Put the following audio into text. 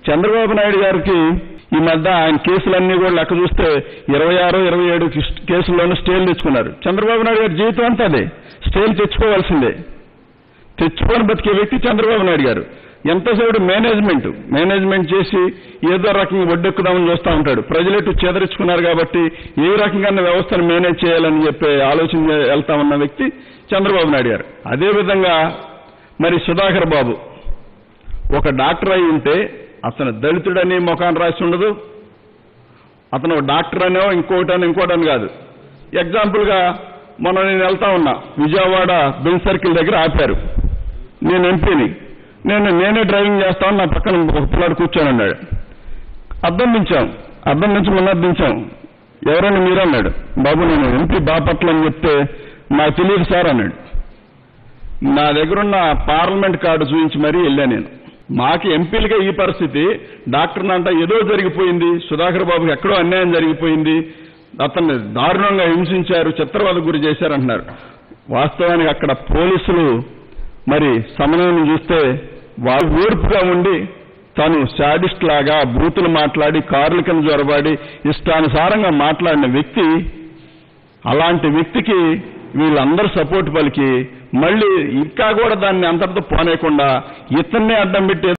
చంద్రబాబు నాయుడు గారికి ఈ మధ్య ఆయన కేసులన్నీ కూడా లెక్క చూస్తే ఇరవై ఆరు ఇరవై ఏడు కేసుల్లోనూ స్టేలు తెచ్చుకున్నారు చంద్రబాబు నాయుడు గారి జీవితం అంతా అదే స్టేలు తెచ్చుకోవాల్సిందే తెచ్చుకొని బతికే వ్యక్తి చంద్రబాబు నాయుడు గారు ఎంతసేపు మేనేజ్మెంట్ మేనేజ్మెంట్ చేసి ఏదో రకంగా ఒడ్డెక్కుదామని చూస్తూ ఉంటాడు ప్రజలెటు చెదరించుకున్నారు కాబట్టి ఏ రకంగా వ్యవస్థను మేనేజ్ చేయాలని చెప్పే ఆలోచన చే- వెళ్తా ఉన్న వ్యక్తి చంద్రబాబు నాయుడు గారు అదేవిధంగా మరి సుధాకర్ బాబు ఒక డాక్టర్ అయి ఉంటే అతను దళితుడని ముఖాన్ని రాసి ఉండదు అతను ఒక డాక్టర్ అనో ఇంకోటని ఇంకోటని కాదు ఎగ్జాంపుల్గా మొన్న నేను వెళ్తా ఉన్నా విజయవాడ బెన్ సర్కిల్ దగ్గర ఆపారు నేను ఎంపీని నేను నేనే డ్రైవింగ్ చేస్తాను నా పక్కన ఒక పిల్లాడు కూర్చొని ఉన్నాడు అద్దం దించాం అద్దం నుంచి మున్నది దించాం ఎవరైనా మీరు అన్నాడు బాబు నేను ఎంపీ బాపట్ల అని చెప్తే నాకు తెలియదు సార్ అన్నాడు నా దగ్గరున్న పార్లమెంట్ కార్డు చూపించి మరీ వెళ్ళా నేను మాకు ఎంపీలుగా ఈ పరిస్థితి డాక్టర్ అంట ఏదో జరిగిపోయింది సుధాకర్ బాబుకి ఎక్కడో అన్యాయం జరిగిపోయింది అతన్ని దారుణంగా హింసించారు చిత్రవద గురి చేశారంటున్నారు వాస్తవానికి అక్కడ పోలీసులు మరి సమన్వయం చూస్తే వాళ్ళు ఓర్పుగా ఉండి తను శాడిస్ట్ లాగా బూతులు మాట్లాడి కార్ల కింద జొరబాడి ఇష్టానుసారంగా మాట్లాడిన వ్యక్తి అలాంటి వ్యక్తికి వీళ్ళందరూ సపోర్ట్ పలికి మళ్ళీ ఇంకా కూడా దాన్ని అంతటితో పోనేయకుండా ఇతన్నే అడ్డం పెట్టి